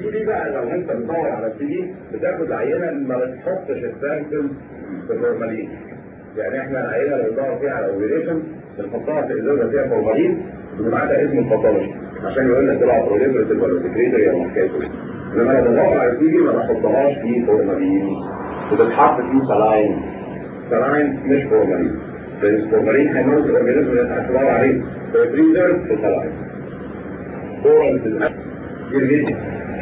السي دي بقى لو انت بتدور على السي دي بتاخد عينه ما بتحطش السامبل في فورمالين يعني احنا العينه اللي بندور فيها على اوبريشن بنحطها في ازازه فيها فورمالين بنبعتها اسم الباثولوجي عشان يقول لك طلع بروليفريتيف ولا سكريتري ولا حكايته انما لما بدور على السي دي ما بحطهاش في فورمالين بتتحط فيه سلاين سلاين مش فورمالين لان الفورمالين هيموت الاورجانيزم اللي انت هتدور عليه فبريزرف في سلاين فورم في الاكل كتير جدا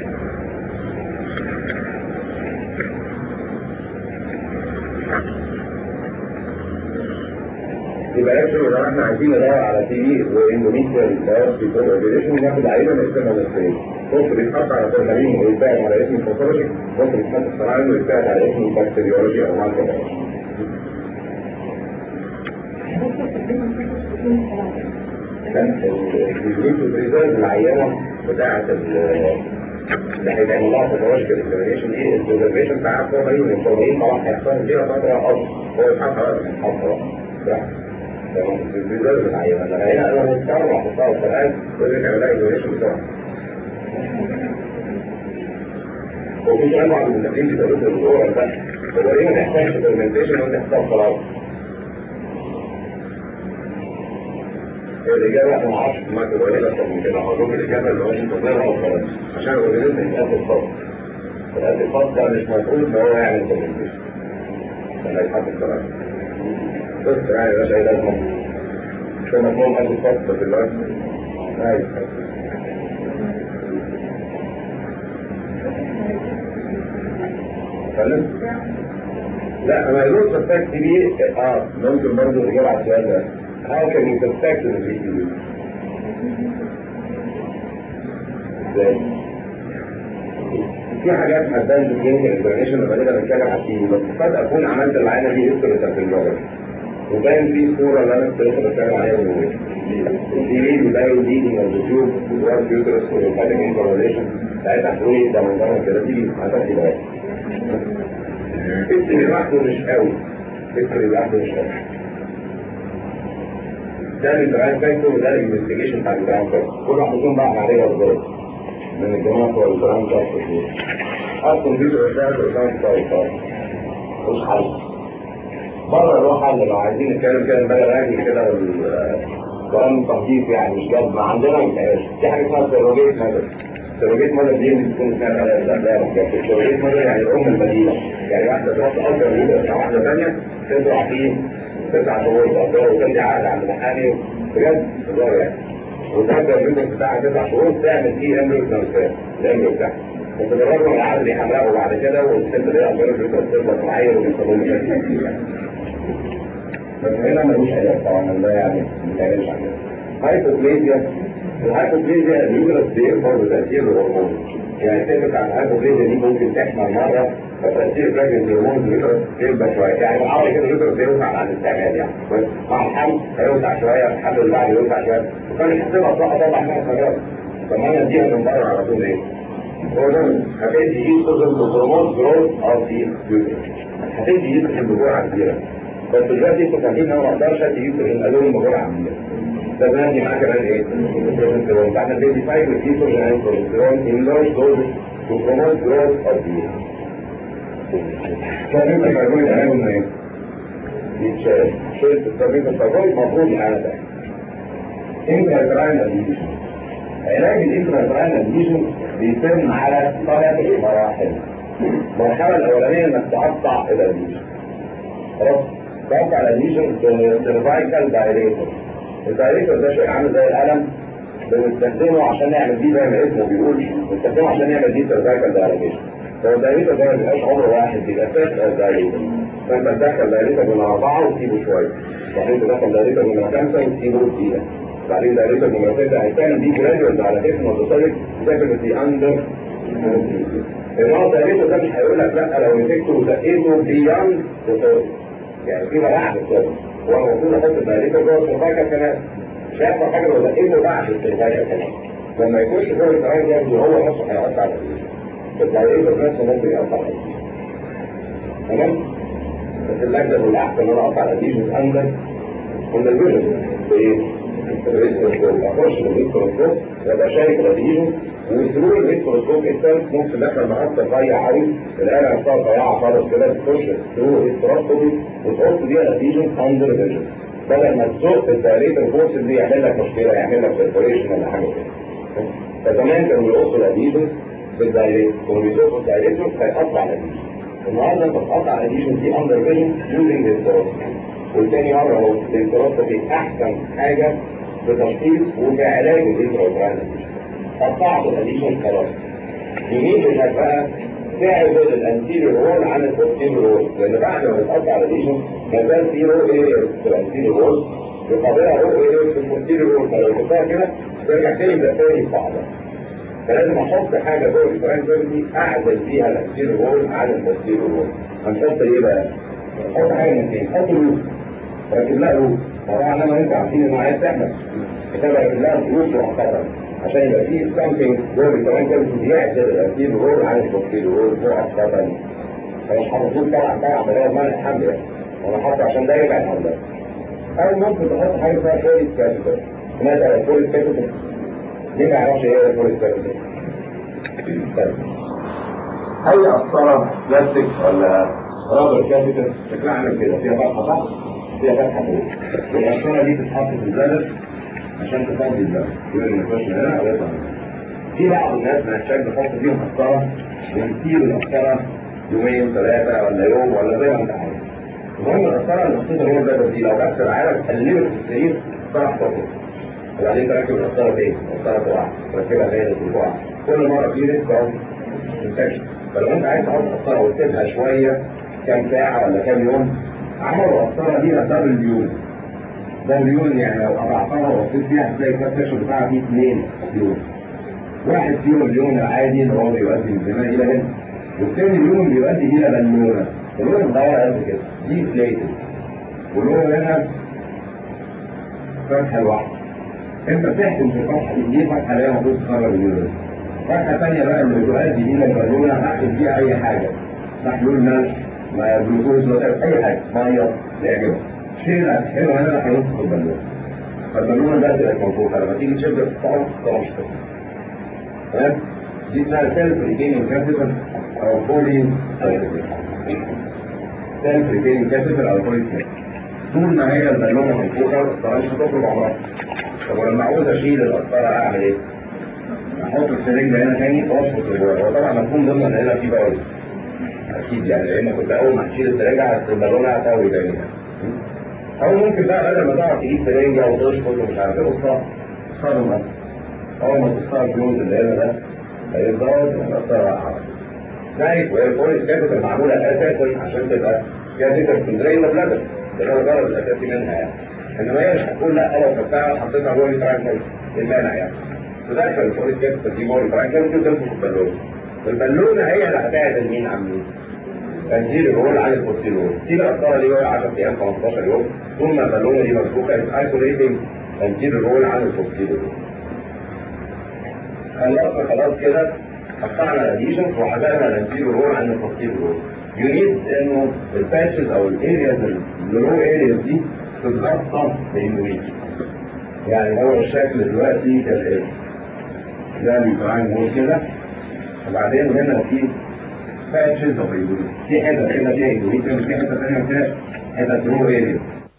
يبقى يكفي لو احنا عايزين ندور على تي في واندوميتريال بايوبسي فور اوبريشن ناخد عينه نقسمها نصين نص بيتحط على فورمالين ويتباعد على اسم الباثولوجي نص بيتحط في سلاين ويتباعد على اسم البكتيريولوجي او مايكروبيولوجي الريزيرف العينه بتاعت اللي هيتعمل لها فوتولوجيكال اكزامينشن دي الريزرفيشن بتاع الفورمالين والفورمالين طبعا هيحصل فيها فتره اصلا هو يتحط على الحط الريزيرف العينه العينه انا مضطر احطها في الان لازم يعمل لها اكزامينشن بسرعه وفي سؤال بعض المدرسين بيسالوه في الاورال ده هو ليه ما تحتاجش فيرمنتيشن وانت تحتاج خلاص الإجابة أنا ما أعرفش ما تقول أكتر من كده هقول لكم الإجابة اللي هو أنتوا غير أفضل عشان الأورجانيزم يتقفل الفضل القلب الفضل ده مش المفروض إن هو يعمل كومنتيشن لما يتحط الكلام بس يعني مش أي لازمة مش هو مفهوم قلب الفضل في الوقت أيوه فهمت؟ لا ما يقولش الفاكت دي اه ممكن برضه الإجابة على السؤال ده How can you suspect in the PCB? ازاي؟ في حاجات هتبان في الكلينيكال اكزامينشن لما نبقى نتكلم على السي بس قد اكون عملت العينه دي هيستوريكال وباين في صوره اللي انا كنت لسه بتكلم عليها من يومين. السي بي بيبين ليدنج اوف ذا تيوب وورد فيوترس والفاتيك انفورميشن ساعتها هتقولي ده منظرها كده تيجي هتاخدي بالك. السي لوحده مش قوي. السي لوحده مش قوي. ده الجراند فاكتور وده الانفستيجيشن بتاع الجراند فاكتور كل واحد فيهم بقى عليها ازاي من الجماعه بتوع الجراند فاكتور دول اصلا دي بتاعت الجراند فاكتور مش حل بره له حل لو عايزين نتكلم كده بقى راجل كده والكلام تخطيط يعني مش لازم عندنا ما فيهاش في حاجه اسمها سيروجيت موديل سيروجيت موديل دي بتكون سمعت عليها الافلام السيروجيت موديل يعني الام البديله يعني واحده تروح تأجر يوجد واحده ثانيه تزرع فيه تسع شهور تأجره وترجع عقد عند المحامي بجد هزار يعني وتأجر البيزنس بتاعها تسع شهور تعمل فيه امبريو ترانسفير الامبريو بتاعها بس بالرغم من العقد بيحملقه بعد كده والست دي أجرت البيزنس تفضل معايا وبيحصلوا مشاكل كتير يعني بس هنا ملوش علاج طبعا ده يعني ما بيتعملش عندنا هايبوبليزيا الهايبوبليزيا اليوترس بيكبر بتأثير الهرمون يعني الست بتاعت الهايبوبليزيا دي ممكن تحمل مرة فتأثير البراجنس هرمون اليوترس يكبر شوية يعني بالعربي كده اليوترس يوسع عن الاستعمال يعني بس مع الحمل هيوسع شوية الحمل اللي بعده يوسع شوية وكان يحسبها صح طبعا خمس مرات طب ما انا اديها من بره على طول ايه؟ هرمون هتدي ايستروجين هرمون جروث اوف ذا يوترس هتدي ايستروجين بجرعة كبيرة بس دلوقتي انتوا فاهمين ان انا ما اقدرش ادي ايستروجين الون بجرعة كبيرة لازم ادي معاه كمان ايه؟ البروجستيرون فاحنا بندي سايكل ايستروجين اند بروجستيرون ان لارج دوزز to promote growth of the كان انت فاهمين تعملوا من ايه؟ يتشال شلت التربية الفضائي المفروض الحالة ده انتراجران اديشن علاج الانتراجران اديشن بيتم على ثلاث مراحل المرحلة الأولانية انك تقطع الاديشن خلاص تقطع الاديشن بسيرفايكال دايريتور الدايريتور ده شيء عامل زي القلم بنستخدمه عشان نعمل بيه زي ما اسمه بيقول بنستخدمه عشان نعمل بيه سيرفايكال دايريتور هو الدايريتور ده ما بيبقاش عمره واحد بيبقى ست او دايريتور فانت تدخل دايريتور من اربعه وتسيبه شويه بعدين تدخل دايريتور من خمسه وتسيبه دقيقه بعدين دايريتور من سته هيتعمل بيه جراديوال على جسم وتصرف ديفنتلي اندر انما الدايريتور ده مش هيقول لك لا لو مسكته وزقيته بياند وصرف يعني في بعد الصرف هو المفروض احط الدايريتور جوه السرفايكال كمان مش هيحصل حاجه لو زقيته بعد السرفايكال كمان لما يخش جوه السرفايكال هو نفسه هيقطع الدايريتور الدايريتور نفسه ممكن يقطع الاديشن تمام بس اللجنه والاحسن ان انا اقطع الاديشن اندر اندر فيجن بايه؟ بالميكروسكوب اخش بالميكروسكوب وابقى شايف الاديشن وثرو الهيستروسكوب الثالث ممكن دخل مقص رفيع قوي الآلة نفسها رفيعة خالص كده تخش ثرو الهيستروسكوب وتحط بيها لاتيجن اندر فيجن بدل ما تزق الدايريت الفورس دي يعمل لك مشكلة يعمل لك سيركوليشن ولا حاجة كده فزمان كانوا بيقصوا الاديشن بالدايريت كانوا بيزقوا الدايريت هيقطع الاديشن النهارده انت بتقطع الاديشن دي اندر فيجن يوزنج هيستروسكوب والتاني مرة اهو الهيستروسكوب احسن حاجة في تشخيص وفي علاج الانتراوترال قطعت الاديشن خلاص يمين انك بقى تعزل الانتيريور رول عن البوستيريور رول لان بعد ما بتقطع الاديشن ما زال في رو اريا في الانتيريور رول يقابلها رو اريا في البوستيريور رول فلو شفتها كده ترجع تاني يبقى تاني في بعضها فلازم احط حاجه جوه الفرانكفورت دي اعزل فيها الانتيريور رول عن البوستيريور رول هنحط ايه بقى؟ نحط حاجه من اثنين نحط روف ركب لها روف طبعا انا وانت عارفين انه عايز تعمل كتاب ركب لها روف مؤقتا عشان يبقى فيه something جوه الفرانكفورت يعزل الانتيريور رول عن البوستيريور رول مؤقتا مش حاطط طبعا طبعا بدل ما الحمل يعني انا حاطه عشان ده يبقى الحمل او ممكن تحط حاجه اسمها فوريس كابيتال مثلا فوريس كابيتال مين ما يعرفش ايه هي فوريس كابيتال اي قسطره بلاستيك ولا رابر كابيتال شكلها عامل كده فيها فتحه تحت فيها فتحه فوق والقسطره دي بتتحط في البلد عشان تفضي البلد يقول ان يخش من هنا او يطلع من هنا في بعض الناس محتاج تحط فيهم قسطره ونسيب القسطره يومين ثلاثه ولا يوم ولا زي ما انت عايز المهم القسطره اللي محطوطه جوه البلد دي لو بس العالم قلبت في السرير طرح فوقه وبعدين تركب القسطره تاني القسطره تقع تركبها تاني تقع كل مره في ريسك او انفكشن فلو انت عايز تحط قسطره وتسيبها شويه كام ساعه ولا كام يوم عملوا قسطره ليها دبل يون دبل يون يعني لو قطعتها وبصيت فيها هتلاقي الكاب سكشن بتاعها فيه اثنين يون واحد فيهم اليون العادي اللي هو بيؤدي من هنا الى هنا والثاني اليون بيؤدي الى بالونه بالونه صغيره قد كده دي بليتد واللون هنا فتحه لوحده انت بتحكم في الفتحه دي دي فتحه اللي هي المفروض تخرج اليورين فتحه ثانيه بقى اللي بتؤدي الى البالونه هحكم فيها اي حاجه محلول ملح ما جلوكوز اي حاجه ميه يعجبك شيل هنا هنا هينط في البالونه فالبالونه ده تبقى منفوخه لما تيجي تشد الطعم تقوم تمام دي اسمها سيلف ريتيننج كابيتال او بولي سيلف ريتيننج كابيتال او بولي طول ما هي البالونه منفوخه القسطره مش هتخرج عمرها طب ولما عاوز اشيل القسطره اعمل ايه؟ احط السرنج هنا تاني واشفط الجوار هو طبعا مفهوم ضمن ان هنا في باول اكيد يعني لان كنت اول ما هتشيل السرنجه البالونه هتهوي تاني او ممكن بقى بدل ما تقعد تجيب سرنجه وتشفط ومش عارف ايه قصه صدمه اول ما تختار الجوز اللي هنا ده هيتضاد القسطره على نايف وهي البوليس كانت معموله اساسا عشان تبقى فيها تقدر تدرين بلادر ده هو الغرض الاساسي منها يعني انما هي مش هتقول لا لو فتحها وحطيتها بولي فرانكل المانع يعني تدخل البوليس كانت دي بولي فرانكل وتدخل في البالونه البالونه هي اللي هتعدل مين عن مين تنزيل الرول عن البوستيرول دي القسطره دي وهي 10 ايام 15 يوم طول ما البالونه دي مفتوحه ايسوليتنج تنزيل الرول عن البوستيرول خلاص خلاص كده قطعنا الاديشن وحدقنا الانتير رول عن البوستير رول يريد انه الباتشز او الارياز الرو ارياز دي تتغطى باندوميتريوم يعني هو الشكل دلوقتي كالاتي ده بيتعامل هو كده وبعدين هنا في باتشز او اندوميتريوم في حته كده فيها اندوميتريوم في حته ثانيه فيها حته رو ارياز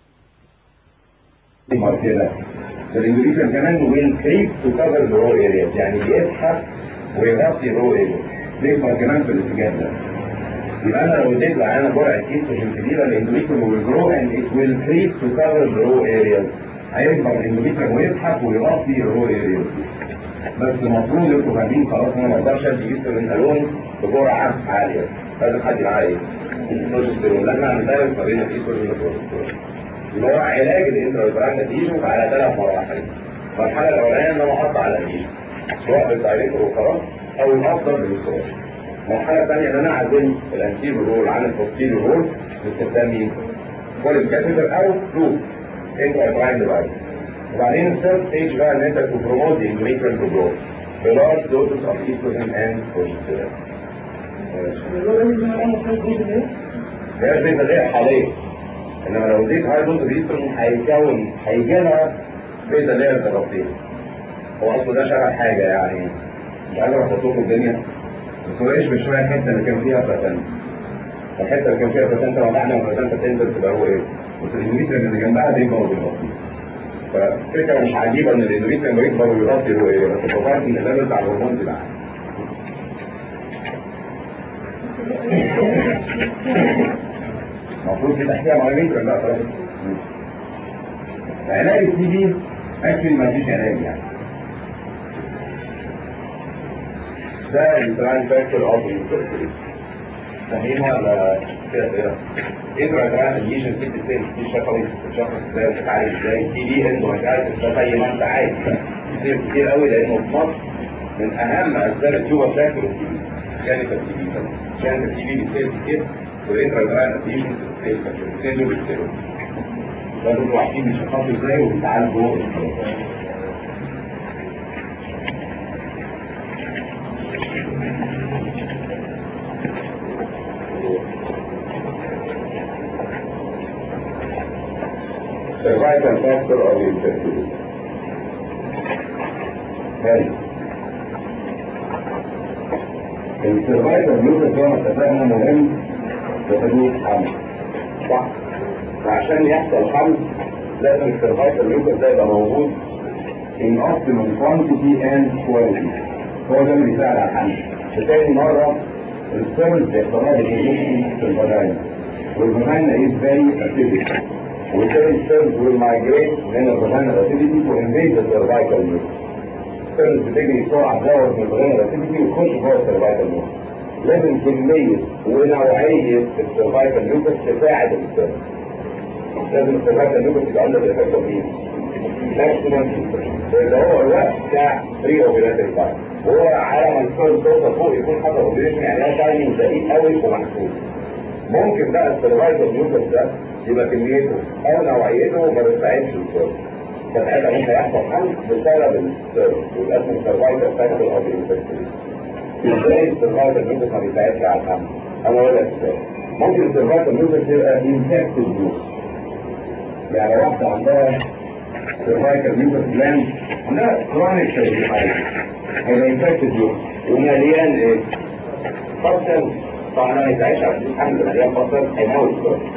كده الاندوميتريوم كمان ويل كريب تو كفر ذا رو ارياز يعني بيزحف ويغطي رو ارياز بيكبر كمان في الاتجاه ده يبقى انا لو اديت لعينه جرعه ايستروجين كبيره الاندوميتريوم ويل جرو اند ات ويل كريب تو كفر ذا رو ارياز هيكبر الاندوميتريوم ويزحف ويغطي الرو ارياز بس المفروض انتوا فاهمين خلاص انا ما اقدرش ادي ايستروجين الون بجرعه عاليه لازم حد معاه ايه؟ بروجستيرون لازم اعمل بالانس ما بين الايستروجين والبروجستيرون اللي هو علاج الانترا اديشن على ثلاث مراحل المرحله الاولانيه ان انا احط على الاديشن سواء بالدايركتور وخلاص او الافضل بالستور المرحله الثانيه ان انا اعزل الانتيريور رول عن البوستيريور رول باستخدام مين؟ كولين كاتيتر او فلو انترا برايند ديفايس وبعدين الثيرد ستيج بقى ان انت تبروموت دي اندوميتريال تو جرو بلارج دوزز اوف ايستروجين اند بروجستيرون ده بيبقى غير حاليا انما لو اديت هاي دوز ايستروجين هيكون هيجي لها بيتا لاير تغطيه هو اصله ده شبه حاجه يعني مش عايز احط لكم الدنيا بس هو ايش بشويه الحته اللي كان فيها فتن الحته اللي كان فيها فتن لو بعد ما فتن تنزل تبقى هو ايه بس الاندوميتريم اللي جنبها دي برضه بيغطي ففكره مش عجيبه ان الاندوميتريم بيكبر ويغطي هو ايه بس البروفايل ان الليفل بتاع الهرمون دي بقى المفروض في تحتيها مايوميتريم بقى خلاص علاج التي بي اكشلي ما فيش علاج يعني ده البراين فاكتور اوف انفيرتيليتي فاهمينها ولا كده كده؟ انترا جراند الليجن دي بتتم في شفوي الشخص ازاي بتتعالج ازاي تي بي انتوا مش عارف ده زي ما انت عايز كتير كتير قوي لانه في مصر من اهم اسباب التوبه فاكتور التي بي كانت التي بي كانت التي بي بتصير كتير والانترا جراند الليجن بتصير كتير الاثنين دول بيصيروا لازم انتوا عارفين بيشخصوا ازاي وبيتعالجوا cervical factor of infertility. هل السرفايفل لوكس ده اتفقنا مهم في حدود حمل صح؟ وعشان يحصل حمل لازم السرفايفل لوكس ده يبقى موجود in optimum quantity and quality هو ده اللي بيساعد على الحمل بتاني مرة السيرفس بيحصل لها ديفينيشن في الفاجينا والفاجينا is very acidic وبالتالي السيرفس will migrate من الفاجينا acidity to invade the cervical mucus السيرفس بتجري بسرعة تزود من الفاجينا acidity وتخش جوه السيرفايكال mucus لازم كمية ونوعية السيرفايكال mucus تساعد السيرفس لازم السيرفايكال mucus تبقى عندها الافكت اوف ماكسيمم اللي هو الوقت بتاع بري اوبريتنج تايم وهو على ما السيرفس توصل فوق يكون حصل اوبريشن يعني ده تايمنج دقيق قوي ومحسوب ممكن بقى السيرفايكال mucus ده يبقى كميته او نوعيته ما بتساعدش السيرفس فساعتها ممكن يحصل حمل بسبب السيرفس يبقى اسمه السيرفايكال فاكتور اوف انفكشن ازاي السيرفايكال ميوكس ما بيساعدش على الحمل انا اقول لك ازاي ممكن السيرفايكال ميوكس يبقى انفكتد ميوكس يعني واحده عندها سيرفايكال ميوكس جلاند عندها كرونيك سيرفايكال هيبقى انفكتد ميوكس ومليان ايه؟ فصل طبعا ما يساعدش على الحمل مليان فصل هيموت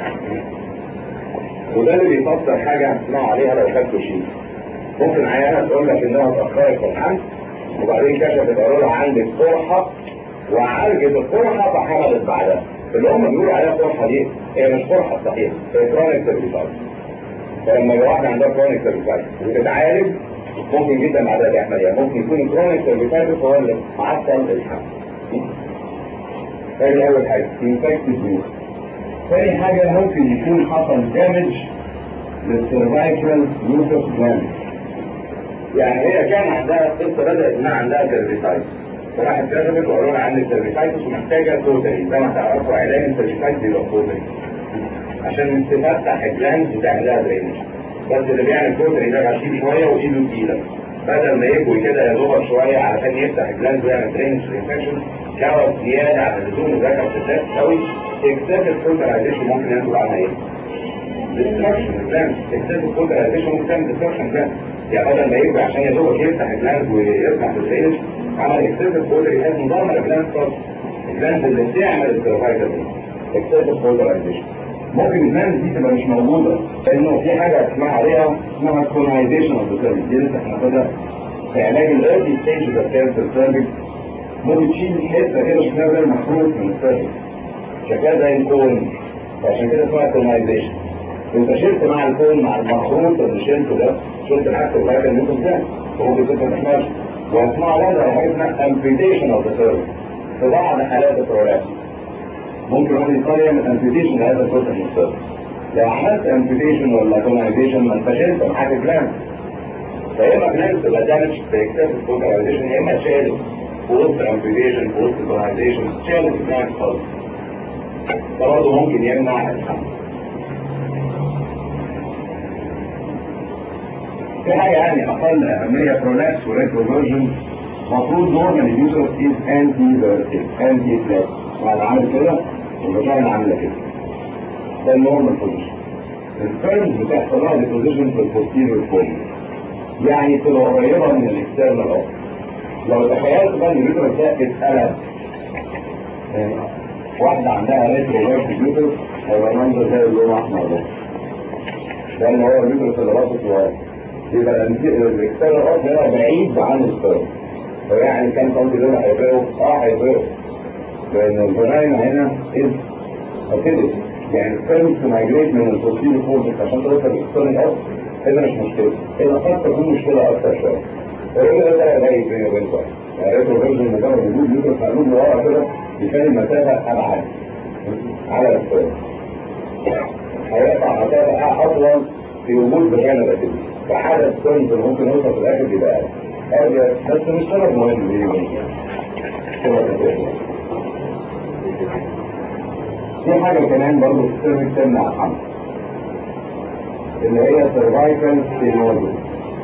وده اللي بيفسر حاجه اسمها عليها لو خدتوا شيء ممكن عيانه تقول لك انها اتاخرت في الحمل وبعدين كشفت قالوا لها عندك قرحه وعالجت القرحه فحملت بعدها اللي هم بيقولوا عليها قرحه دي هي مش قرحه صحيح هي كرونيك سيرفيسايتس فلما يبقى واحده عندها كرونيك سيرفيسايتس وتتعالج ممكن جدا بعدها تحمل يعني ممكن يكون كرونيك سيرفيسايتس هو اللي معطل الحمل ادي اول حاجه انفكتد ميوكس ثاني حاجه ممكن يكون حصل دامج للسيرفايكال ميوكس جلاند يعني هي كان عندها قصه بدات انها عندها سيرفيسايتس فراحت كتبت وقالوا لها عندك سيرفيسايتس ومحتاجه توتالي زي ما تعرفوا علاج السيرفيسايتس بيبقى توتالي عشان تفتح الجلاند وتعملها درينج بس اللي بيعمل توتالي ده غشيم شويه وايده تقيله بدل ما يجوا كده يا دوبك شويه علشان يفتح الجلاند ويعمل درينج انفكشن كوت زياده عن اللزوم وده كان ستات قوي اكتسب توتاليزيشن ممكن ينتج عنها ايه؟ ديستركشن جلاند اكتسب توتاليزيشن ممكن تعمل ديستركشن جلاند يعني بدل ما يجي عشان يا دوبك يفتح الجلاند ويفتح في الدرينج عمل اكسسيف بودر يحس نظام الجلاند خالص الجلاند اللي بتعمل السيرفايكال دي اكسسيف بودرايزيشن ممكن الجلاند دي تبقى مش موجوده لانه في حاجه اسمها عليها اسمها كولونايزيشن اوف ذا دي لسه هناخدها في علاج الايرلي ستيج اوف كانسر سيرفكس ممكن تشيل حته كده شكلها زي المخروط من السيرفكس شكلها زي الكون فعشان كده اسمها كولونايزيشن انت شلت مع الكون مع المخروط اللي شلته ده شلت معاك السيرفايكال ممكن ده وممكن تبقى تحملش واسمها برضه على حاجه اسمها امبيتيشن اوف ذا سيرفس في بعض حالات البرولابس ممكن واحد يضطر يعمل امبيتيشن لهذا الجزء من السيرفس لو عملت امبيتيشن ولا كونايزيشن ما انت شلت معاك جلاند فيا اما جلاند تبقى دامج باكتساب الكونايزيشن يا اما تشال في وسط امبيتيشن في وسط كونايزيشن تشال الجلاند خالص ده برضه ممكن يمنع الحمل في حاجة يعني أقل أهمية برولابس وريتروفيرجن المفروض نورمال اليوترس از انتي فيرتيك انتي فلاك يعني عامل كده والفاجينا عاملة كده ده النورمال بوزيشن السبيرمز بتحصل لها ديبوزيشن في البوستيريور فورم يعني بتبقى قريبة من الاكسترنال اوف لو تخيلت بقى ان اليوترس ده اتقلب يعني واحدة عندها ريترو فيرس اليوترس هيبقى المنظر زي اللون الاحمر ده ده اللي هو اليوترس اللي باصص لورا يبقى الاكسترنال اوف هنا بعيد عن السبيرم فيعني كام سنتي دول هيفرقوا؟ اه هيفرقوا لان الفراعنة هنا از ابتدت يعني السبيرم تمايجريت من البروتين فورس عشان توصل للاكسترنال اوف هنا مش مشكلة هنا قد تكون مشكلة اكتر شوية فهنا ده بقى باين بيني وبينكم يعني ريترو فيرجن مجرد وجود يوترس مقلوب لورا كده بيخلي المسافة أبعد على السبيرم هيقطع مسافة أطول في وجود بغانا بكتيريا فعدد سبيرمز اللي ممكن يوصل في الآخر بيبقى أقل بس مش سبب مهم بيني وبينكم سبب كتير في حاجة كمان برضه في السيرفيس تمنع الحمل اللي هي سيرفايكال ستينوزس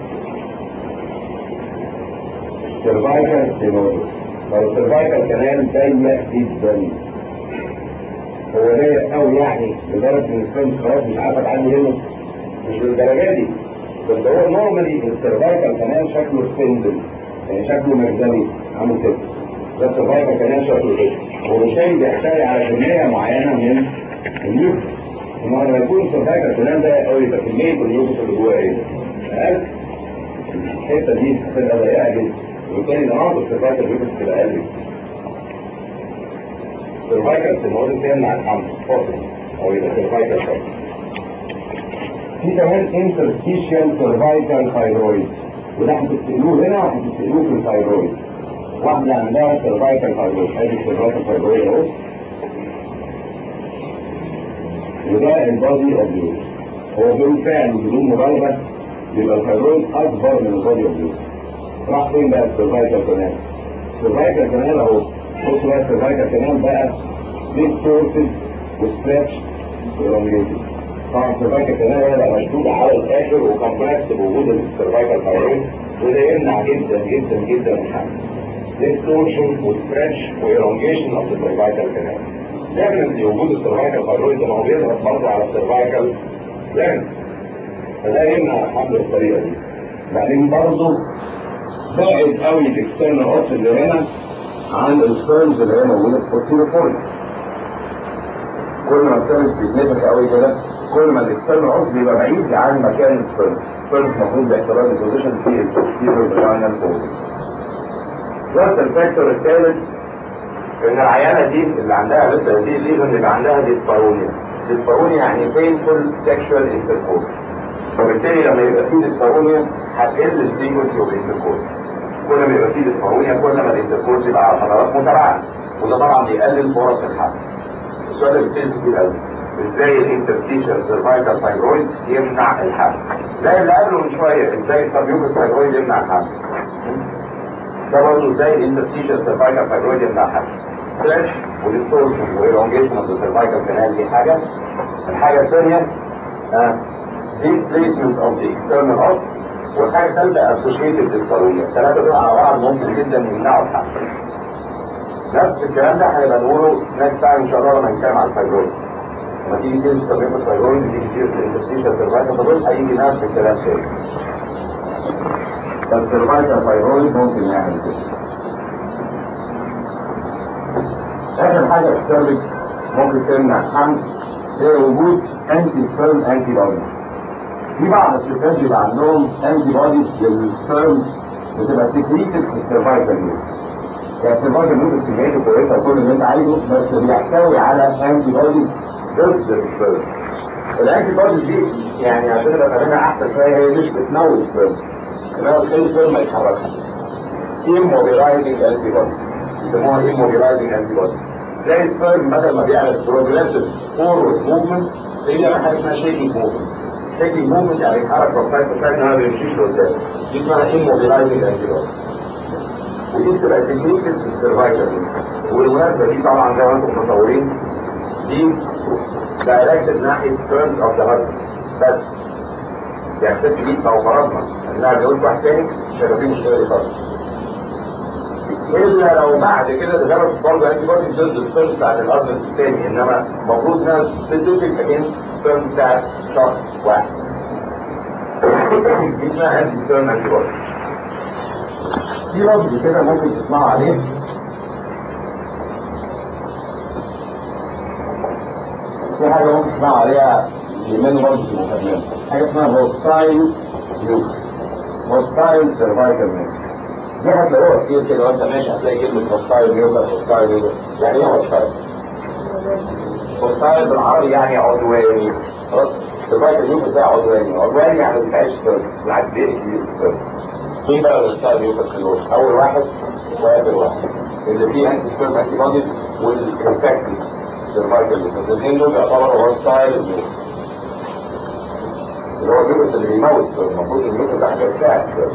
سيرفايكال ستينوزس لو السيرفايكال كمان ضيق جدا هو ضيق قوي يعني لدرجة ان السيرفايكال خلاص مش عارفة تعدي هنا مش للدرجة دي بس هو نورمالي السيرفايكال كمان شكله سبندل يعني شكله مجدلي عامل كده ده السيرفايكال كمان شكله كده وبالتالي بيحتوي على كمية معينة من النيوكليس انما لما يكون السيرفايكال كمان ضيق قوي يبقى كمية النيوكليس اللي جواه ايه؟ اقل الحتة دي هتبقى ضيقة جدا وبالتالي نقاط السيرفايكال نيوكليس تبقى اقل السيرفايكال ستينوزس يمنع الحمل فاصل او يبقى سيرفايكال فاصل في كمان انترستيشيال سيرفايكال ثايرويد وده هتسألوه هنا وهتسألوه في الثايرويد واحدة عندها سيرفايكال ثايرويد ادي السيرفايكال ثايرويد اهو وده البادي اوف يوز هو بالفعل بدون مبالغة يبقى الثايرويد اكبر من البادي اوف يوز راح فين بقى السيرفايكال كمان السيرفايكال كمان اهو بصوا بقى السيرفايكال كمان بقى ديستورتد وستريتش والونجيتد طبعا السيرفايكال كمان هو بقى مشدود على الاخر وكمبريس بوجود السيرفايكال ثايرويد وده يمنع جدا جدا جدا الحمل ديستورشن وستريتش والونجيشن اوف السيرفايكال كمان دايما وجود السيرفايكال ثايرويد ده هو بيضغط برضه على السيرفايكال جامد فده يمنع الحمل بالطريقه دي بعدين برضه بعد قوي الاكسترنال اوس اللي هنا عن السبيرمز اللي هي موجوده في البوستيريور كل ما السيرفس بيتنفخ قوي كده كل ما الاكسترنال اوس بيبقى بعيد عن مكان السبيرمز السبيرمز المفروض بيحصل لها ديبوزيشن في البوستيريور فاجينال فولدز بس الفاكتور الثالث ان العيانه دي اللي عندها لسه هذه الليجن يبقى عندها ديسبارونيا ديسبارونيا يعني painful sexual intercourse وبالتالي لما يبقى فيه ديسبارونيا هتقل الفريكونسي اوف انتركورس كل ما يبقى فيه ديسبارونيا كل ما الانتركورس يبقى على فترات متباعده وده طبعا بيقلل فرص الحمل السؤال اللي بيصير كتير قوي ازاي الانترستيشال سيرفايكال فايبرويد يمنع الحمل زي اللي قبله من شويه ازاي السبيوكس فايبرويد يمنع الحمل ده برضه ازاي الانترستيشال سيرفايكال فايبرويد يمنع الحمل ستريتش وديستورشن والونجيشن اوف ذا سيرفايكال كانال دي حاجه الحاجه الثانيه displacement of the external os والحاجة الثالثة associated dysphoria الثلاثة دول على بعض ممكن جدا يمنعوا الحمل نفس الكلام ده هنبقى نقوله next time ان شاء الله لما نتكلم عن الفايبرويد لما تيجي تيجي تستخدم الفايبرويد تيجي تيجي في الانترستيشال سيرفايكال فايبرويد هيجي نفس الكلام تاني بس السيرفايكال فايبرويد ممكن يعمل كده آخر حاجة في السيرفكس ممكن تمنع الحمل هي وجود انتي سبيرم انتي بوديز في بعض الستات بيبقى عندهم انتي بوديز للسبيرمز بتبقى سكريتد في السيرفايكال نيوز يعني السيرفايكال نيوز سكريتد كويسه وكل اللي انت عايزه بس بيحتوي على انتي بوديز ضد السبيرمز الانتي بوديز دي يعني عشان تبقى فاهمها احسن شويه هي مش بتموت السبيرمز انما بتخلي السبيرم ما يتحركش immobilizing انتي بوديز يسموها immobilizing انتي بوديز زي السبيرم بدل ما بيعمل بروجريسيف فورورد موفمنت هي بيعمل حاجه اسمها شيكينج موفمنت شيكينج موفمنت يعني يتحرك من سايد لسايد ما بيمشيش لقدام دي اسمها immobilizing انتي بوديز ودي بتبقى سيجنيفيكت في السرفايفل والمناسبه دي طبعا زي ما انتم متصورين دي دايركتد ناحيه سبيرمز اوف ذا هازبند بس يعني الست دي لو فرضنا انها جوز واحد تاني مش هيبقى فيه مشكله دي خالص الا لو بعد كده ديفلوب برضه انتي بوديز ضد السبيرمز بتاعت الهازبند التاني انما المفروض انها سبيسيفيك اجينست سبيرمز بتاعت شخص واحد دي اسمها انتي سبيرم انتي بوديز في لفظ كده ممكن تسمعوا عليه في حاجة ممكن تسمعوا عليها يمين برضه في المكالمات حاجة اسمها هوستايل نيوكس هوستايل سيرفايكال نيوكس دي هتلاقوها كتير كده وانت ماشي هتلاقي كلمة هوستايل نيوكس هوستايل نيوكس يعني ايه هوستايل؟ هوستايل بالعربي يعني عدواني خلاص سيرفايكال نيوكس ده عدواني عدواني يعني ما بيساعدش بالعكس بيأذي السيرفس مين بقى الهوستايل نيوكس في النص؟ أول واحد وآخر واحد اللي فيه انتي سبيرم انتي بوديز والانفكتد سيرفايكال نيوكس الاثنين دول يعتبروا هوستايل نيوكس اللي هو الفيروس اللي بيموت سبيرم المفروض الفيروس ده حاجه بتساعد سبيرم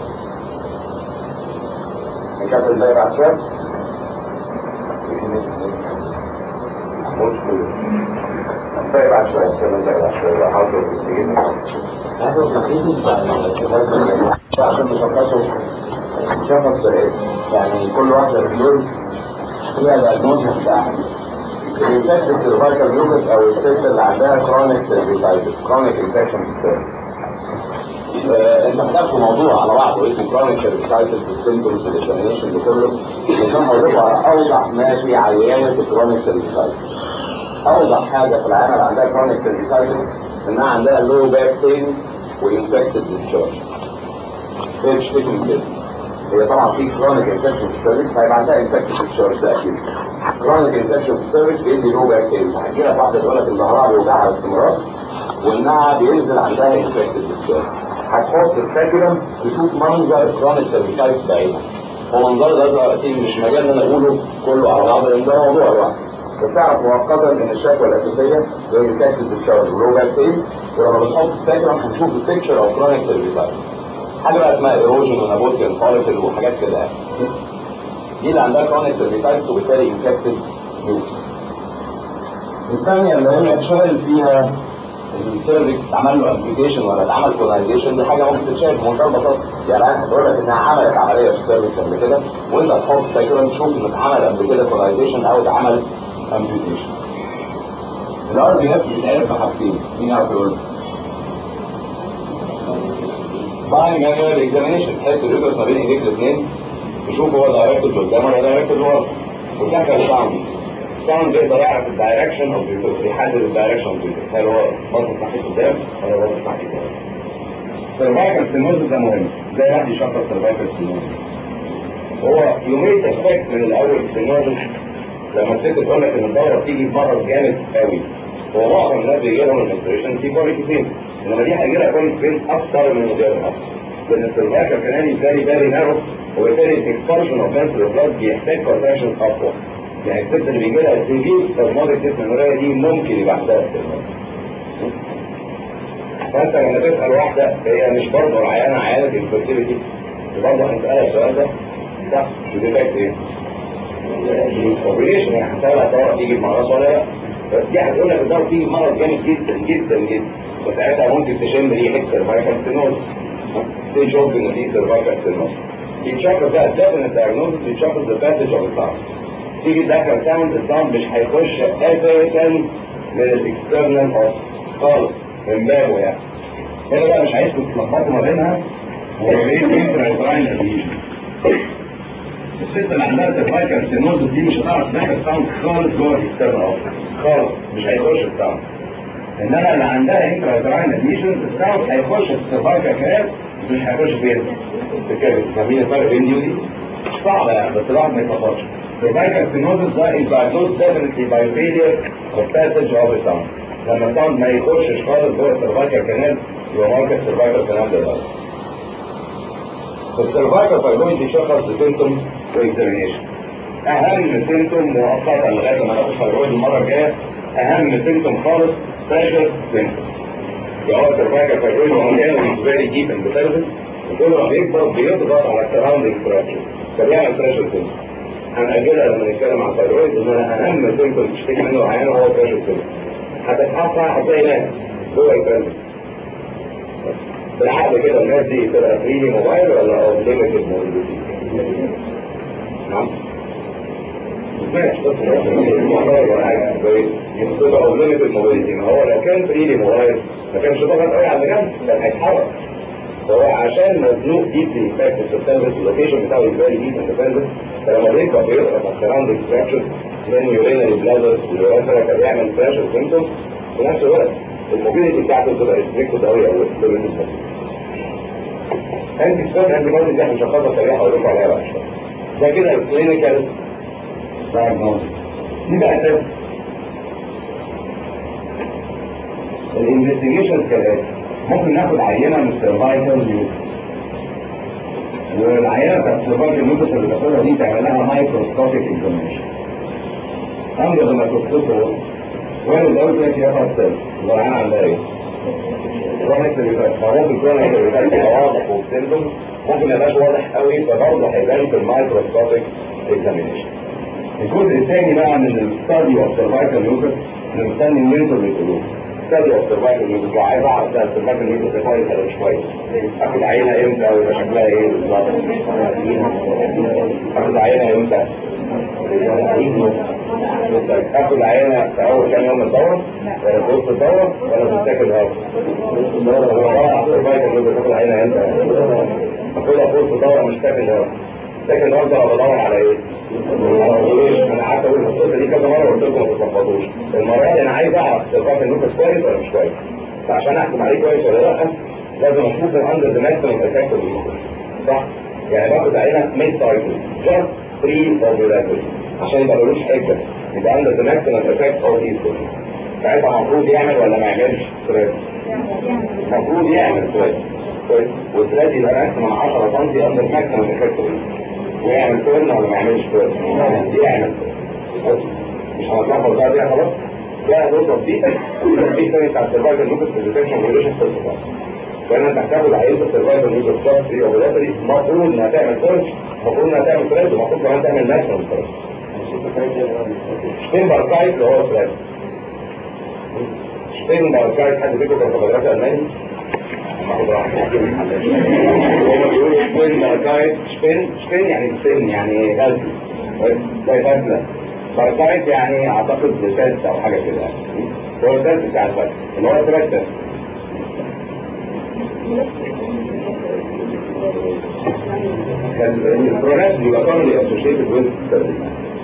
نكمل الباقي بعد شويه الباقي بعد شويه نكمل الباقي بعد شويه حاول تستجيب عشان نشخصه شخص ايه يعني كل واحده من دول فيها الدياجنوز بتاعها الانفكتد سيرفايكال ميوكس او الست اللي عندها كرونيك سيرفيسايتس كرونيك انفكشن في السيرفس انت بتاخد موضوع على بعضه اسمه كرونيك سيرفيسايتس والسيمبتومز والاكزامينشن ده كله عشان هقول على اوضح ما في عيانه الكرونيك سيرفيسايتس اوضح حاجه في العيانه اللي عندها كرونيك سيرفيسايتس انها عندها لو باك بين وانفكتد ديسشارج هي بتشتكي من كده هي طبعا في كرونيك انفكشن في السيرفيس هيبقى عندها انفكشن ديسشارج ده اكيد كرونيك انفكشن في السيرفيس بيدي لو باك بين هتجي لك واحده تقول لك ان ظهرها بيوجعها باستمرار وانها بينزل عندها انفكتد ديسشارج هتحط سباكولم تشوف منظر الكرونيك سيرفيسايتس بعينها هو منظر ده دلوقتي مش مجال ان انا اقوله كله على بعضه لان ده موضوع لوحده بس تعرف مؤقتا ان الشكوى الاساسيه هي انفكتد ديسشارج ولو باك بين ولما بنحط سباكولم هنشوف البيكتشر اوف كرونيك سيرفيسايتس حاجه بقى اسمها ايروجن ونابوتيان فوليكل وحاجات كده يعني دي اللي عندها كرونيك سيرفيسايتس وبالتالي انفكتد نيوكس الثانيه اللي هي اتشال فيها السيرفكس اتعمل له امبيوتيشن ولا اتعمل كولونايزيشن دي حاجه ممكن تتشاف بمنتهى البساطه يعني انا هتقول لك انها عملت عمليه في السيرفكس قبل كده وانت هتحط سايكلون تشوف ان اتعمل قبل كده كولونايزيشن او اتعمل امبيوتيشن الار بي اف بيتعرف بحاجتين مين يعرف يقول باي مانوال اكزامينشن تحس الريفرس ما بين ايديك الاثنين تشوف هو دايركتد قدام ولا دايركتد ورا وتدخل ساوند الساوند بيقدر يعرف الدايركشن اوف الريفرس يحدد الدايركشن اوف الريفرس هل هو باصص ناحيه قدام ولا باصص ناحيه ورا سيرفايكال ستينوزس ده مهم ازاي واحد يشخص سيرفايكال ستينوزس هو يومي سسبكت من الاول ستينوزس لما الست تقول لك ان الدوره بتيجي بمرض جامد قوي هو معظم الناس بيجي لهم المنستريشن في كوريكتين انما دي هيجي لها كوريكتين اكتر من غيرها لان السيرفايكال كانالي فيري فيري نارو وبالتالي الاكسبانشن اوف menstrual بلاد بيحتاج كونتراكشنز اقوى يعني الست اللي بيجي لها سيفير سبازماتيك ديسمنوريا دي ممكن يبقى عندها ستيرنوز فانت لما تسال واحده هي مش برضه العيانه عيانه الفيرتيليتي برضه هنسالها السؤال ده صح مش ديفكت ايه؟ اوبريشن يعني هسالها الدواء تيجي بمرض ولا لا بس دي هتقول لك الدواء تيجي بمرض جامد جدا جدا جدا وساعتها ممكن تشم ريحه سيرفايكال ستينوز تشوف ان في سيرفايكال ستينوز بيتشخص بقى الديفنت دايجنوستس بيتشخص بالباسج اوف الساوند تيجي تدخل ساوند الساوند مش هيخش اساسا من الاكسترنال اصلا خالص من بابه يعني هنا بقى مش عايزكم تتلخبطوا ما بينها وما بين انترايتراين اديشن الست اللي عندها سيرفايكال ستينوزس دي مش هتعرف تدخل ساوند خالص جوه الاكسترنال اصلا خالص مش هيخش الساوند انما اللي عندها انترايتراين اديشنز الساوند هيخش في السيرفايكال كلاب بس مش هيخش فين؟ في الكبد فاهمين الفرق بين دي ودي؟ صعبه يعني بس الواحد ما يتلخبطش cervical stenosis ده is diagnosed definitely by failure of passage of the sound لما الساوند ما يخشش خالص جوه السيرفايكال كانال يبقى ماركت سيرفايكال كانال ده السيرفايكال فايبرويد بيشخص بسيمتومز واكزامينيشن اهم سيمتوم مؤقتا لغايه ما ناخد فايبرويد المره الجايه اهم سيمتوم خالص بريشر سيمتومز يبقى هو السيرفايكال فايبرويد هو كان فيري ديب ان ذا وكل ما بيكبر بيضغط على السراوندينج ستراكشر فبيعمل بريشر سيمتوم هنأجلها لما نتكلم عن الثايرويد ان انا اهم سيمبتوم تشتكي منه العيان هو بريشر سيمبتوم هتتحط هتلاقي ناس جوه البلس بالعقل كده الناس دي تبقى فريلي موبايل ولا او ليميتد موبيليتي؟ نعم ماشي بس يبقى او ليميتد موبيليتي ما هو لو كان فريلي موبايل ما كانش ضغط قوي على الجنب كان هيتحرك فهو عشان مزنوق ديبلي امباكت في البلفس اللوكيشن بتاعه فيري ديب ان البلفس فلما بيكبر بيقرا في السراوندنج ستراكشرز من يورينري بلادر واليوريثرا فبيعمل بريشر سيمتومز في نفس الوقت الموبيليتي بتاعته بتبقى ريستريكتد قوي او ليميتد انتي ستون انتي بوديز احنا مشخصها بطريقه هقول لكم عليها بعد شويه ده كده الكلينيكال دايجنوستس دي بقى تيست الانفستيجيشنز كالاتي ممكن ناخد عينه من السيرفايكال نيوكس والعينه بتاعت السيرفايكال نيوكس اللي تاخدها دي تعمل لها مايكروسكوبيك اكزامينشن اندر الميكروسكوب بص وين الدول فيها فيها فاستر العينه عندها ايه؟ كرونكس فممكن كرونكس اللي يبقى واضح والسيمبتومز ممكن ما يبقاش واضح قوي فبرضه هيبان في المايكروسكوبيك اكزامينشن الجزء الثاني بقى من الستادي اوف سيرفايكال نيوكس اللي مستني ان انتوا اللي تقولوه ستادي اوف سيرفايكال نيوكس وعايز اعرف ده السيرفايكال نيوكس ده كويس ولا مش كويس اخد عينه امتى ويبقى شكلها ايه بالظبط اخد عينه امتى اخد عينه في اول كام يوم من الدوره ولا في وسط الدوره ولا في السكند هاف السيرفايكال نيوكس اخد عينه امتى اخدها في وسط الدوره مش سكند هاف سكند هاف ده بدور على ايه؟ انا قعدت اقول القصه دي كذا مره وقلت لكم ما تتلخبطوش المره دي انا عايز اعرف سيرفايكال النوكس كويس ولا مش كويس فعشان احكم عليه كويس ولا لا لازم اشوفه اندر ذا ماكسيمم افكت اوف صح يعني باخد عينه ميد سايكل جاست 3 اوفيلاتوري عشان يبقى ملوش حجه يبقى اندر ذا ماكسيمم افكت اوف ايستروجين ساعتها المفروض يعمل ولا ما يعملش ثريد المفروض يعمل ثريد كويس والثريد يبقى ماكسيمم 10 سم اندر ماكسيمم افكت اوف ويعمل تورن ولا ما يعملش تورن يعمل مش هنتلخبط بقى بيها خلاص لا نقطة دي التطبيق تاني بتاع السرفايفل نيوكس في الديتكشن ريليشن قصة بقى فانا انت هتاخد عينة السرفايفل نيوكس بتاعت في اوبراتوري المفروض انها تعمل تورن المفروض انها تعمل تورن المفروض كمان تعمل ماكسيمم تورن شتينبركايت اللي هو الثلاث شتينبركايت حد فيكم كان في مدرسة ألماني؟ هاخد راحتي هما بيقولوا شبين بركايت شبين شبين يعني سبين يعني غزل بس زي غزلة بركايت يعني اعتقد تيست او حاجة كده هو التيست بتاع الغزل اللي هو الثلاث تيست البرونات بيبقى commonly associated with service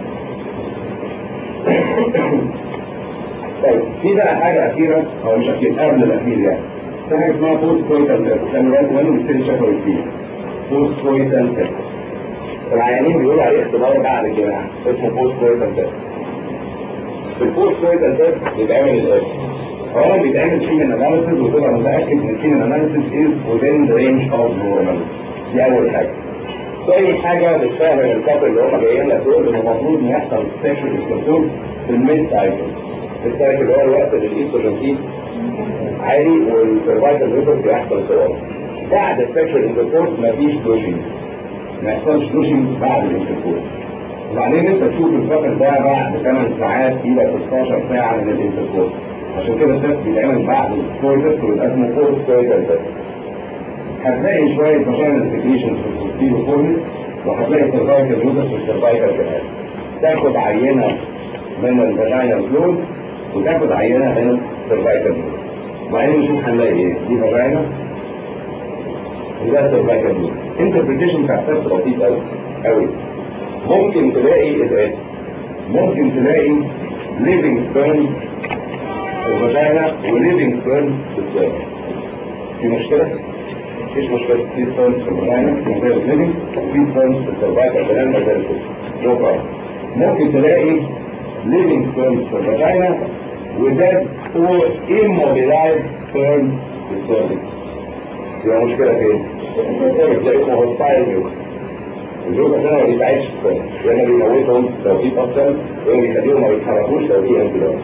طيب في بقى حاجة أخيرة أو مش أخير قبل الأخير يعني في حاجه اسمها بوست كويتال تيست كان بالكم منه بتصير شفوي كتير بوست كويتال تيست العيانين بيقولوا عليه اختبار بعد الجماعه اسمه بوست كويتال تيست في البوست كويتال تيست بيتعمل الاتي اولا بيتعمل سيمن اناليسيز وتبقى متاكد ان السيمن اناليسيز از within the range of normal دي اول حاجه تاني حاجه بتفهم الكابل اللي هم جايين لك دول ان المفروض ان يحصل سيكشوال انتركورس في الميد سايكل السايكل اللي هو الوقت اللي الايستروجين فيه عالي والسرفايفل نيوكلس بيحصل صور بعد السكشوال انتركورس مفيش بلوشنج ما يحصلش بلوشنج بعد الانتركورس وبعدين انت تشوف الفتره ده بعد 8 ساعات الى 16 ساعه من الانتركورس عشان كده التست بيتعمل بعد الكورتس ويبقى اسمه كورت كويتال تست هتلاقي شويه فاجينال سكريشنز في البوستيرو كورنس وهتلاقي سرفايفل نيوكلس والسرفايفل كمان تاخد عينه من الفاجينال فلويد وتاخد عينه من السرفايفل نيوكلس وبعدين نشوف هنلاقي ايه دي فاجينا وده سيرفايكال نيوز انتربريتيشن بتاع التست بسيط قوي قوي ممكن تلاقي الاتي ممكن تلاقي ليفنج سبيرمز في الفاجينا وليفنج سبيرمز في السيرفس في مشكله؟ مفيش مشكله في سبيرمز في الفاجينا ما زالت ليفنج وفي سبيرمز في السيرفايكال كمان ما زالت نو بروبلم ممكن تلاقي ليفنج سبيرمز في الفاجينا وده هو immobilized sperms disturbance يبقى مشكلة فين؟ السيرفس ده اسمه هوستايل نيوكس النيوكس ده ما بيساعدش السبرمز يا اما بيموتهم لو في فصل يا اما بيخليهم ما يتحركوش لو في انتباه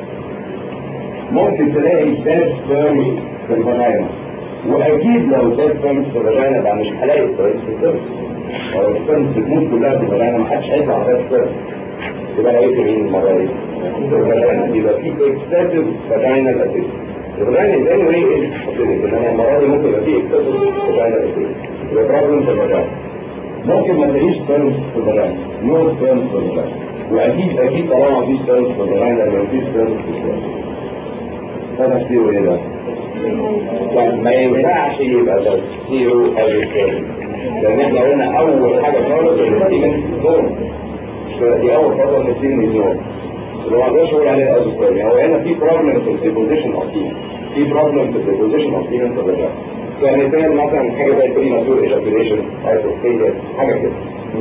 ممكن تلاقي ديد سبرمز في الفاجينا واكيد لو ديد سبرمز في الفاجينا بقى مش هلاقي سبرمز في السيرفس لو السبرمز بتموت كلها في الفاجينا ما حدش هيطلع ديد سبرمز يبقى لقيت مين المرة دي؟ يبقى في اكسسيف فاجينال اسيد الفاجينال ده واي از اسيد انما المرة دي ممكن يبقى في اكسسيف فاجينال اسيد يبقى بروبلم في الفاجينا ممكن ما تلاقيش سبيرمز في الفاجينا نو سبيرمز في الفاجينا واكيد اكيد طالما في سبيرمز في الفاجينا يبقى في سبيرمز في الفاجينا ده تفسيره ايه ده؟ ما ينفعش يبقى ده زيرو اجستيرن لان احنا قلنا اول حاجه خالص ان السيمن نورم دي اول خطوه ان السيمن از نورم اللي هو ده شغل عليه الاجستيرن هو هنا في بروبلم في الديبوزيشن اوف سيمن في بروبلم في الديبوزيشن اوف سيمن في الرجال كمثال مثلا حاجه زي بريماتور ايجاكيوليشن هايبوستيجس حاجه كده